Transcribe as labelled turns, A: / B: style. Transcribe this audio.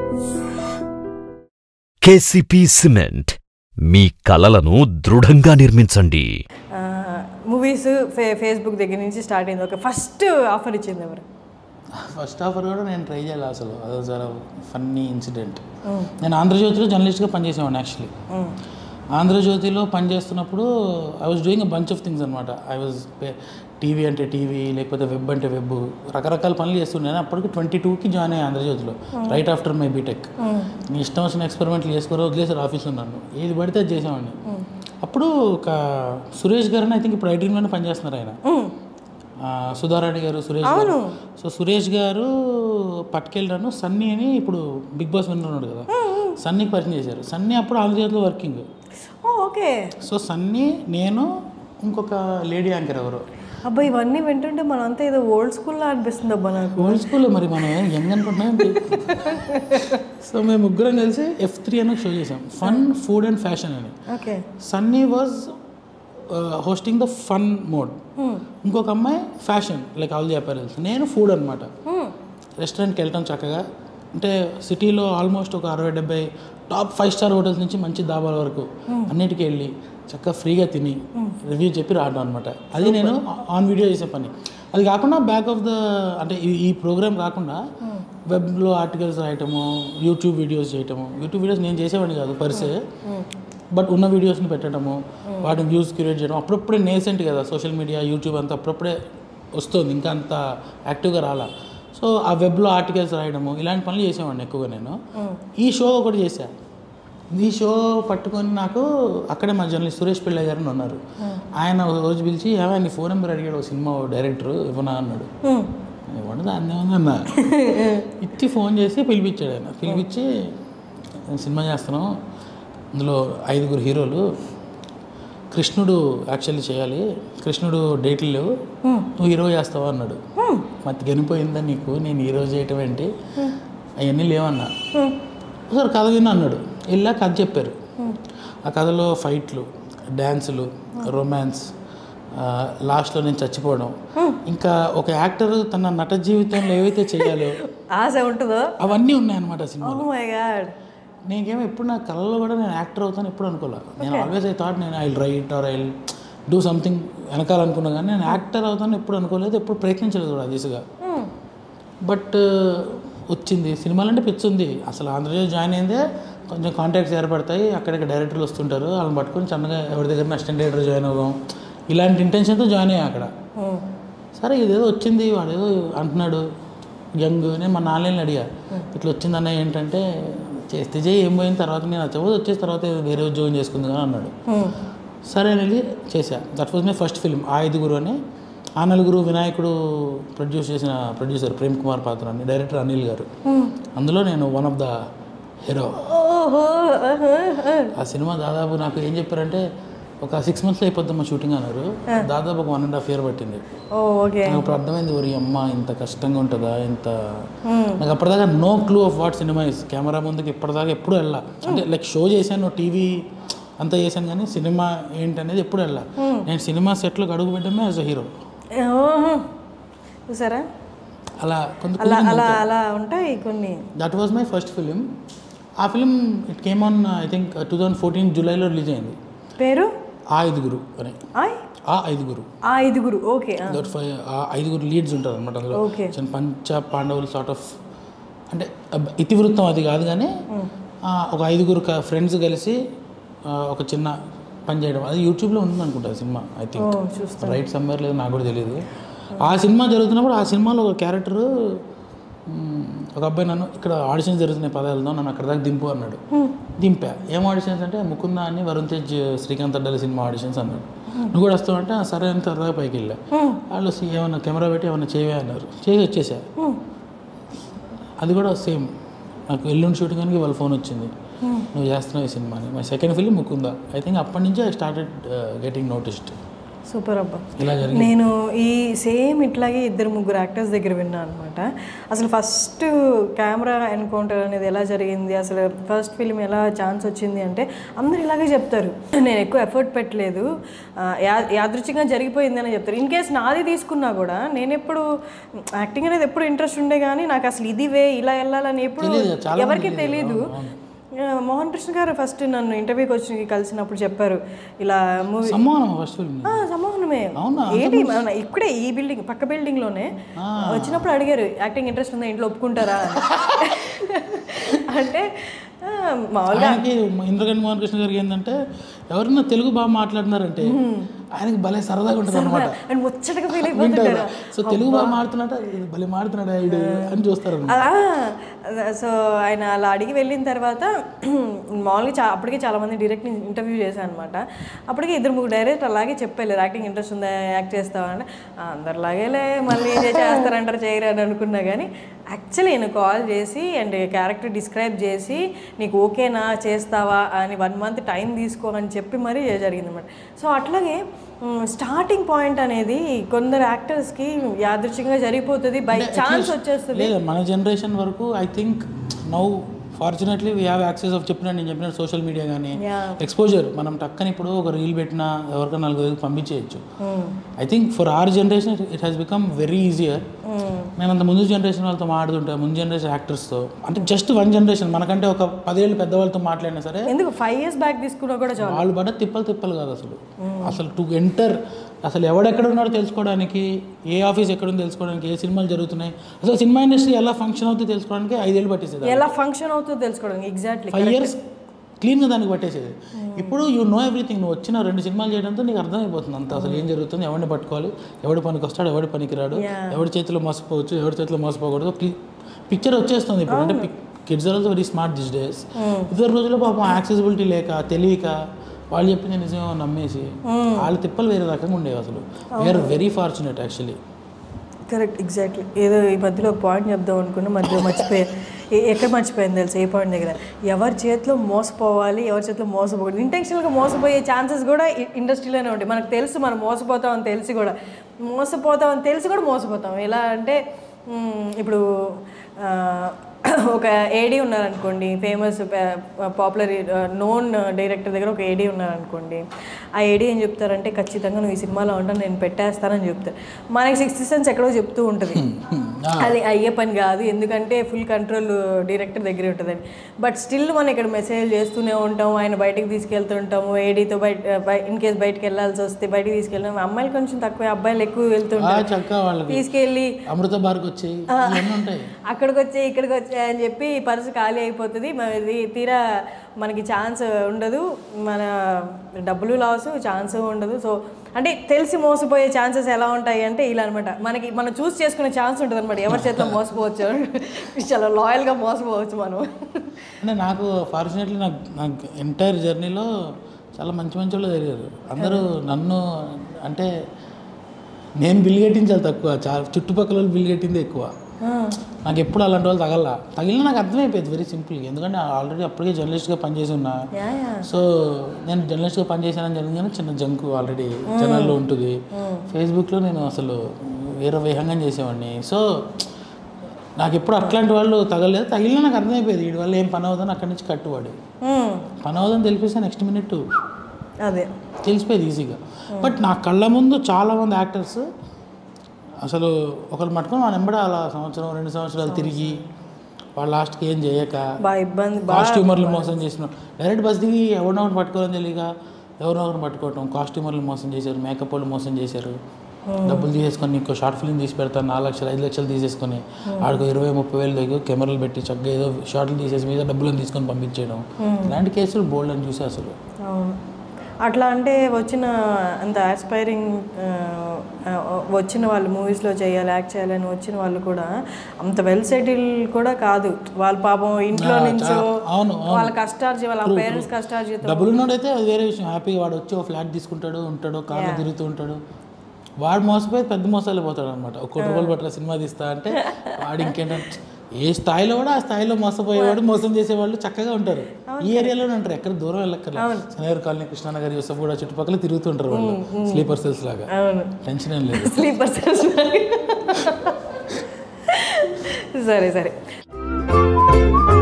A: KCP cement మీ కలలను దృఢంగా నిర్మించండి
B: movies ఫే ఫేస్బుక్ దగ్గర నుంచి స్టార్ట్ అయింది ఓకే ఫస్ట్ ఆఫర్ ఇచ్చింది ఎవరు
C: ఫస్ట్ ఆఫర్ కూడా నేను ట్రై చేయాలి అసలు అదో చాలా ఫన్నీ ఇన్సిడెంట్ నేను ఆంధ్రజ్యోతిలో జర్నలిస్ట్గా పనిచేసేవాడిని యాక్చువల్లీ ఆంధ్రజ్యోతిలో పనిచేస్తున్నప్పుడు I was doing a bunch of things అనమాట ఐ వాజ్ టీవీ అంటే టీవీ లేకపోతే వెబ్ అంటే వెబ్ రకరకాల పనులు చేస్తున్నాను అప్పటికి ట్వంటీ టూకి జాయిన్ అయ్యాను ఆంధ్రజ్యోతిలో రైట్ ఆఫ్టర్ మై బీటెక్ నీ ఇష్టం వచ్చిన ఎక్స్పెరిమెంట్లు చేసుకోరో వదిలేసారు ఆఫీస్లో నన్ను ఏది పడితే అది చేసేవాడిని అప్పుడు ఒక సురేష్ గారు ఐ థింక్ ఇప్పుడు ఐడ్రీమ్లోనే పనిచేస్తున్నారు ఆయన ఆ, సుధారాణి గారు సురేష్ గారు సో సురేష్ గారు పట్టుకెళ్ళాను సన్నీ అని ఇప్పుడు బిగ్ బాస్ విన్నర్ ఉన్నాడు కదా సన్నీకి పరిచయం చేశారు సన్నీ అప్పుడు ఆంధ్రజ్యోతిలో working
B: oh okay
C: so Sunny నేను ఇంకొక లేడీ యాంకర్ ఎవరు
B: అబ్బా ఇవన్నీ వింటుంటే మనంతా ఏదో ఓల్డ్ స్కూల్లో అనిపిస్తుంది అబ్బా నాకు
C: ఓల్డ్ స్కూల్లో మరి మనం యంగ్ అనుకుంటున్నాం సో మేము ముగ్గురం కలిసి ఎఫ్ త్రీ అని షో చేసాం ఫన్ ఫుడ్ అండ్ ఫ్యాషన్ అని
B: okay
C: Sunny was hosting the fun mode ఇంకొక అమ్మాయి fashion like all the apparels నేను ఫుడ్ అనమాట రెస్టారెంట్కి వెళ్ళటం చక్కగా అంటే సిటీలో ఆల్మోస్ట్ ఒక అరవై డెబ్బై టాప్ ఫైవ్ స్టార్ హోటల్స్ నుంచి మంచి దాబాల వరకు అన్నిటికీ వెళ్ళి చక్కగా ఫ్రీగా తిని రివ్యూ చెప్పి రావడం అనమాట అది నేను ఆన్ వీడియో చేసే పని అది కాకుండా బ్యాక్ ఆఫ్ ద అంటే ఈ ఈ ప్రోగ్రామ్ కాకుండా వెబ్లో ఆర్టికల్స్ రాయటము యూట్యూబ్ వీడియోస్ చేయటము యూట్యూబ్ వీడియోస్ నేను చేసేవాడిని కాదు పరిసే బట్ ఉన్న వీడియోస్ని పెట్టడము వాటిని వ్యూస్ క్రియేట్ చేయడం అప్పుడప్పుడే నేసెంట్ కదా సోషల్ మీడియా యూట్యూబ్ అంతా అప్పుడప్పుడే వస్తుంది ఇంకా అంత యాక్టివ్గా రాలా సో ఆ వెబ్లో ఆర్టికల్స్ రాయడము ఇలాంటి పనులు చేసేవాడిని ఎక్కువగా నేను ఈ షో ఒకటి చేశా ఈ షో పట్టుకొని నాకు అక్కడే మా జర్నలిస్ట్ సురేష్ పిళ్ళ గారు అని ఉన్నారు ఆయన ఒక రోజు పిలిచి ఏమైనా నీ ఫోన్ నెంబర్ అడిగాడు ఒక సినిమా డైరెక్టర్ ఇవ్వనా అన్నాడు ఇవ్వండి దాన్ని ఏమన్నా ఇచ్చి ఫోన్ చేసి పిలిపించాడు ఆయన పిలిపించి "నేను సినిమా చేస్తున్నాం ఇందులో ఐదుగురు హీరోలు కృష్ణుడు యాక్చువల్లీ చేయాలి కృష్ణుడు డేట్లు లేవు నువ్వు హీరో చేస్తావా అన్నాడు మతి గనిపోయిందా నీకు నేను హీరో చేయటం ఏంటి అవన్నీ లేవన్నా సార్ కథ విన్నా అన్నాడు వెళ్ళా కథ చెప్పారు ఆ కథలో ఫైట్లు డ్యాన్సులు రొమాన్స్ లాస్ట్లో నేను చచ్చిపోవడం ఇంకా ఒక యాక్టర్ తన నట జీవితంలో ఏవైతే చేయాలో
B: ఆశ ఉంటుందో
C: అవన్నీ ఉన్నాయన్నమాట ఆ సినిమా
B: ఓ మై గాడ్
C: నేనేమో ఎప్పుడు నా కళలో కూడా నేను యాక్టర్ అవుతాను ఎప్పుడు అనుకోలే నేను ఆల్వేస్ ఐ థాట్ నేను I write or I do something వెనకాలనుకున్నా కానీ నేను యాక్టర్ అవుతాను ఎప్పుడు అనుకోలేదు ఎప్పుడు ప్రయత్నించలేదు కూడా ఆ దిశగా బట్ వచ్చింది సినిమాలంటే పిచ్చి ఉంది అసలు ఆంధ్రప్రదేశ్ జాయిన్ అయిందే కొంచెం కాంటాక్ట్స్ ఏర్పడతాయి అక్కడికి డైరెక్టర్లు వస్తుంటారు వాళ్ళని పట్టుకొని చిన్నగా ఎవరి దగ్గర అసిస్టెంట్ డైరెక్టర్ జాయిన్ అవ్వడం ఇలాంటి ఇంటెన్షన్తో జాయిన్ అయ్యా అక్కడ సరే ఇదేదో వచ్చింది వాడు ఏదో అంటున్నాడు యంగ్ నేను మా నాన్నని అడిగా ఇట్లా వచ్చిందన్న ఏంటంటే చేస్తే చేయి ఏం పోయిన తర్వాత నేను వచ్చే వచ్చేసిన తర్వాత వేరే ఉద్యోగం చేసుకుంది కానీ అన్నాడు సరే అని వెళ్ళి చేశా that was my first film ఆ ఐదుగురు అని ఆ నలుగురు వినాయకుడు ప్రొడ్యూస్ చేసిన ప్రొడ్యూసర్ ప్రేమ్ కుమార్ పాత్ర అని డైరెక్టర్ అనిల్ గారు అందులో నేను వన్ ఆఫ్ ద హీరో
B: ఓహో ఆహా, ఆ.
C: ఆ సినిమా దాదాపు నాకు ఏం చెప్పారంటే ఒక సిక్స్ మంత్స్లో అయిపోద్దాం షూటింగ్ అన్నారు దాదాపు ఒక వన్ అండ్ హాఫ్ ఇయర్ పట్టింది
B: ఓ ఓకే
C: నాకు అప్పుడు అర్థమైంది ఒరి అమ్మ ఇంత కష్టంగా ఉంటుందా ఇంత నాకు అప్పటిదాకా no clue of what cinema is camera ముందుకు ఇప్పటిదాకా ఎప్పుడు వెళ్ళా అంటే లైక్ షో చేశాను టీవీ అంతా చేశాను కానీ సినిమా ఏంటనేది ఎప్పుడు వెళ్ళా నేను సినిమా సెట్లో అడుగు పెట్టడమే యాజ్ అ హీరో
B: ఓహో. చూసారా
C: అలా కొంత
B: అలా అలా అలా ఉంటాయి కొన్ని
C: that was my first film ఆ film it came on I think two thousand fourteen జూలైలో రిలీజ్ అయింది
B: పేరు
C: ఆ ఐదుగురు అని
B: ఆయ్
C: ఆ ఐదుగురు
B: ఆ ఐదుగురు ఓకే ఆ.
C: దట్ ఫైవ్ ఆ ఐదుగురు లీడ్స్ ఉంటారు అనమాట అందులో
B: Okay.
C: చిన్న పంచ పాండవులు సార్ట్ ఆఫ్ అంటే అబ్- ఇతివృత్తం అది కాదు కానీ ఆ, ఒక ఐదుగురు ఫ్రెండ్స్ కలిసి ఆ, ఒక చిన్న పని చేయడం అది యూట్యూబ్లో ఉంది అనుకుంటా సినిమా ఐ థింక్
B: ఓ చూస్తా
C: రైట్ సమ్మర్ లేదు నాకు కూడా తెలియదు ఆ సినిమా జరుగుతున్నప్పుడు ఆ సినిమాలో ఒక క్యారెక్టర్ ఒక అబ్బాయి నన్ను ఇక్కడ ఆడిషన్స్ జరుగుతున్నాయి పద వెళ్దాం నన్ను అక్కడ దాకా దింపు అన్నాడు దింపా ఏం ఆడిషన్స్ అంటే ముకుంద అని వరుణ్ తేజ్ శ్రీకాంత్ అడ్డాలి సినిమా ఆడిషన్స్ అన్నాడు నువ్వు కూడా వస్తావు అంటే "ఆ, సరే అని సరదాగా పైకి వెళ్ళా వాళ్ళు "సి- ఏమన్నా కెమెరా పెట్టి ఏమన్నా చేయవే అన్నారు చేసి వచ్చేసా అది కూడా సేమ్ నాకు ఎల్లుండి షూటింగ్ అని వాళ్ళ ఫోన్ వచ్చింది నువ్వు చేస్తున్నావు ఈ సినిమాని my second film Mukunda I think అప్పటి నుంచే I started getting noticed
B: super అబ్బా
C: ఇలా జరిగింది
B: నేను ఈ సేమ్ ఇట్లాగే ఇద్దరు ముగ్గురు యాక్టర్స్ దగ్గర విన్నా అనమాట అసలు ఫస్ట్ కెమెరా ఎన్కౌంటర్ అనేది ఎలా జరిగింది అసలు ఫస్ట్ ఫిల్మ్ ఎలా ఛాన్స్ వచ్చింది అంటే అందరు ఇలాగే చెప్తారు నేను ఎక్కువ ఎఫర్ట్ పెట్టలేదు ఆ, యా- యాదృచ్ఛికంగా జరిగిపోయింది అని చెప్తారు ఇన్ కేస్ నాది తీసుకున్నా కూడా నేను ఎప్పుడు యాక్టింగ్ అనేది ఎప్పుడు ఇంట్రెస్ట్ ఉండే కానీ నాకు అసలు ఇది వే ఇలా వెళ్ళాలని ఎప్పుడు
C: తెలీదు, చాలా
B: ఎవరికి తెలియదు ఆ, మోహన్ కృష్ణ గారు ఫస్ట్ నన్ను ఇంటర్వ్యూకి వచ్చి కలిసినప్పుడు చెప్పారు ఇలా మూవీ
C: సమ్మానం ఫస్ట్ ఫిల్మ్
B: ఆ, సమ్మోహనమే
C: అవునా?
B: ఏంటి మన ఇక్కడే ఈ బిల్డింగ్ పక్క బిల్డింగ్ లోనే వచ్చినప్పుడు అడిగారు యాక్టింగ్ ఇంట్రెస్ట్ ఉందా ఇంట్లో ఒప్పుకుంటారా అని. అంటే ఆ, మామూలుగా
C: ఆయనకి ఇంద్రగండి మోహన్ కృష్ణ గారికి ఏంటంటే ఎవరైనా తెలుగు బాగా మాట్లాడుతున్నారంటే ఆయనకి భలే సరదాగా ఉంటుంది అనమాట
B: అండ్ ముచ్చటగా ఫీల్ అయిపోతుంటారు
C: సో తెలుగు బాగా మాడుతున్నట్ట భలే మాడుతున్నాడు ఆయన అని చూస్తారు
B: అలా సో ఆయన అలా అడిగి వెళ్ళిన తర్వాత మామూలుగా చా అప్పటికే చాలా మంది డైరెక్ట్ ఇంటర్వ్యూ చేశాను అనమాట అప్పటికే ఇద్దరు ముగ్గురు డైరెక్ట్ అలాగే చెప్పారు యాక్టింగ్ ఇంట్రెస్ట్ ఉందా యాక్ట్ చేస్తావా అంటే "ఆ, అందరిలాగేలే మళ్ళీ ఏం చేస్తారంటారు చేయరు అని అనుకున్నా కానీ యాక్చువల్లీ నేను కాల్ చేసి అండ్ క్యారెక్టర్ డిస్క్రైబ్ చేసి నీకు ఓకేనా చేస్తావా అని వన్ మంత్ టైం తీసుకో అని చెప్పి మరీ జరిగింది అనమాట సో అట్లాగే స్టార్టింగ్ పాయింట్ అనేది కొందరు యాక్టర్స్కి యాదృచ్ఛికంగా జరిగిపోతుంది బై ఛాన్స్ వచ్చేస్తుంది
C: లేదు మన జనరేషన్ వరకు I think now fortunately we have access of చెప్పిన నేను చెప్పిన సోషల్ మీడియా కానీ
B: Yeah.
C: ఎక్స్పోజర్ మనం టక్కని ఇప్పుడు ఒక రీల్ పెట్టినా ఎవరికైనా నలుగురికి పంపించేయచ్చు I think for our generation it has become very easier నేను అంత ముందు జనరేషన్ వాళ్ళతో మాట్లాడుతుంటా ముందు జనరేషన్ యాక్టర్స్తో అంటే జస్ట్ వన్ జనరేషన్ మనకంటే ఒక పదేళ్ళు పెద్దవాళ్ళతో మాట్లాడినా సరే
B: ఎందుకు ఫైవ్ ఇయర్స్ బ్యాక్ తీసుకున్నా కూడా చాలు
C: వాళ్ళు పడ్డ తిప్పలు తిప్పలు కాదు అసలు అసలు టు ఎంటర్ అసలు ఎవడెక్కడ ఉన్నాడో తెలుసుకోవడానికి ఏ ఆఫీస్ ఎక్కడ ఉందో తెలుసుకోవడానికి ఏ సినిమాలు జరుగుతున్నాయి అసలు సినిమా ఇండస్ట్రీ ఎలా ఫంక్షన్ అవుతుందో తెలుసుకోవడానికి ఐదేళ్ళు పట్టేసేది
B: ఎలా ఫంక్షన్ అవుతుందో తెలుసుకోవడానికి ఎగ్జాక్ట్లీ
C: ఫైవ్ ఇయర్స్ క్లీన్గా దానికి పట్టేసేది ఇప్పుడు యూ నో ఎవ్రీథింగ్ నువ్వు వచ్చిన రెండు సినిమాలు చేయడంతో నీకు అర్థమైపోతుంది అంత అసలు ఏం జరుగుతుంది ఎవరిని పట్టుకోవాలి ఎవడి పనికి వస్తాడు ఎవడి పనికి రాడు ఎవడి చేతిలో మోసపోవచ్చు ఎవడి చేతిలో మోసపోకూడదు పిక్చర్ వచ్చేస్తుంది ఇప్పుడు అంటే kids are also very smart this days ఇద్దరు రోజుల్లో పాపం యాక్సెసిబిలిటీ లేక తెలియక వాళ్ళు చెప్పింది నిజమో నమ్మేసి వాళ్ళ తిప్పలు వేరే రకంగా ఉండేవి అసలు we are very fortunate actually
B: correct exactly ఏదో ఈ మధ్యలో ఒక పాయింట్ చెప్దాం అనుకున్నా మధ్యలో మర్చిపోయా ఏ- ఎక్కడ మర్చిపోయింది తెలుసు ఏ పాయింట్ దగ్గర ఎవరి చేతిలో మోసపోవాలి ఎవరి చేతిలో మోసపోకూడదు ఇంటెన్షనల్గా మోసపోయే ఛాన్సెస్ కూడా ఇ- ఇండస్ట్రీలోనే ఉంటాయి మనకు తెలుసు మనం మోసపోతామని తెలిసి కూడా మోసపోతామని తెలిసి కూడా మోసపోతాం ఎలా అంటే మ్, ఇప్పుడు ఆ, ఒక ఏడీ ఉన్నారనుకోండి ఫేమస్ పాపులర్ నోన్ డైరెక్టర్ దగ్గర ఒక ఏడీ ఉన్నారనుకోండి ఆ ఏడీ ఏం చెప్తారంటే ఖచ్చితంగా నువ్వు ఈ సినిమాలో ఉంటాను నేను పెట్టేస్తానని చెప్తారు మనకి సిక్స్త్ సెన్స్ ఎక్కడో చెప్తూ ఉంటుంది అది అయ్యే పని కాదు ఎందుకంటే ఫుల్ కంట్రోల్ డైరెక్టర్ దగ్గరే ఉంటుందని బట్ స్టిల్ మనం ఇక్కడ మెసేజ్ చేస్తూనే ఉంటాం ఆయన బయటకు తీసుకెళ్తుంటాము ఏడీతో బయట ఇన్ కేస్ బయటకు వెళ్ళాల్సి వస్తే బయటకు తీసుకెళ్ళాం అమ్మాయిలు కొంచెం తక్కువ అబ్బాయిలు ఎక్కువ వెళ్తుంటారు
C: చక్కగా వాళ్ళకి
B: తీసుకెళ్ళి
C: అమృత బార్కి వచ్చి ఇవన్నీ ఉంటాయి
B: అక్కడికి వచ్చి ఇక్కడికి వచ్చి అని చెప్పి పర్సు ఖాళీ అయిపోతుంది మరి తీరా మనకి ఛాన్స్ ఉండదు మన డబ్బులు లాస్ ఛాన్స్ ఉండదు సో అంటే తెలిసి మోసపోయే ఛాన్సెస్ ఎలా ఉంటాయి అంటే ఇలా అనమాట మనకి మనం చూస్ చేసుకునే ఛాన్స్ ఉంటుంది అనమాట ఎవరి చేతిలో మోసపోవచ్చు చాలా లాయల్గా మోసపోవచ్చు మనం
C: అంటే నాకు ఫార్చునేట్లీ నాకు నాకు ఎంటైర్ జర్నీలో చాలా మంచి మంచి వాళ్ళు జరిగారు అందరూ నన్ను అంటే నేను బిల్ కట్టించాలి తక్కువ చాలా చుట్టుపక్కల వాళ్ళు బిల్ కట్టింది ఎక్కువ నాకు ఎప్పుడు అలాంటి వాళ్ళు తగల తగిలిన నాకు అర్థమైపోయింది వెరీ సింపుల్ ఎందుకంటే ఆల్రెడీ అప్పటికే జర్నలిస్ట్గా పనిచేసి ఉన్నా
B: యా యా
C: సో నేను జర్నలిస్ట్గా పనిచేసానని జరిగిందని చిన్న జంకు ఆల్రెడీ జనాల్లో ఉంటుంది ఫేస్బుక్లో నేను అసలు వేరే విహంగం చేసేవాడిని సో నాకు ఎప్పుడు అట్లాంటి వాళ్ళు తగలేదు తగిలినా నాకు అర్థమైపోయేది వీడి వల్ల ఏం పని అవుతుందని అక్కడి నుంచి కట్టువాడు
B: మ్మ్.
C: పని అవుదని తెలిపిస్తే నెక్స్ట్ మినిట్
B: అదే
C: తెలిసిపోయేది ఈజీగా బట్ నా కళ్ళ ముందు చాలామంది యాక్టర్స్ అసలు ఒకరు మట్టుకొని మన వెంబడ అలా సంవత్సరం రెండు సంవత్సరాలు తిరిగి వాళ్ళు లాస్ట్కి ఏం చేయక
B: బాగా ఇబ్బంది బాగా
C: కాస్ట్యూమర్లు మోసం చేసిన డైరెక్ట్ బస్ దిగి ఎవరినో ఒకటి పట్టుకోవాలని తెలియక ఎవరినో ఒకటి పట్టుకోవటం కాస్ట్యూమర్లు మోసం చేశారు మేకప్ వాళ్ళు మోసం చేశారు డబ్బులు తీసేసుకొని నీకు షార్ట్ ఫిల్మ్ తీసి పెడతాను నాలుగు లక్షలు ఐదు లక్షలు తీసేసుకొని ఆడికి ఇరవై ముప్పై వేలు దగ్గర కెమెరాలు పెట్టి చక్కగా ఏదో షార్ట్లు తీసేసి మీద డబ్బులను తీసుకొని పంపించేయడం ఇలాంటి కేసులు బోల్డ్ అని చూసి అసలు
B: అవును అట్లా అంటే వచ్చిన అంత ఆస్పైరింగ్ వచ్చిన వాళ్ళు మూవీస్లో చేయాలి యాక్ట్ చేయాలని వచ్చిన వాళ్ళు కూడా అంత వెల్ సెటిల్ కూడా కాదు వాళ్ళ పాపం ఇంట్లో నుంచో
C: అవును
B: వాళ్ళ కష్టార్జీ వాళ్ళ పేరెంట్స్ కష్టార్జీతో
C: డబ్బులు ఉన్నాడైతే అది వేరే విషయం హ్యాపీగా వాడు వచ్చి ఒక ఫ్లాట్ తీసుకుంటాడు ఉంటాడు కార్లో తిరుగుతూ ఉంటాడు వాడు మోసపోయి పెద్ద మోసాలు పోతాడు అనమాట ఒక కోటి రూపాయలు పట్ల సినిమా తీస్తా అంటే వాడు ఇంకేంటంటే ఏ స్థాయిలో కూడా ఆ స్థాయిలో మోసపోయేవాడు మోసం చేసేవాళ్ళు చక్కగా ఉంటారు ఈ ఏరియాలోనే ఉంటారు ఎక్కడ దూరం వెళ్ళక్కర్లేదు శనివారి కాలనీ కృష్ణానగర్ యూసఫ్ కూడా చుట్టుపక్కల తిరుగుతుంటారు వాళ్ళు స్లీపర్ సెల్స్ లాగా
B: అవును
C: టెన్షన్ ఏం లేదు
B: స్లీపర్ సరే సరే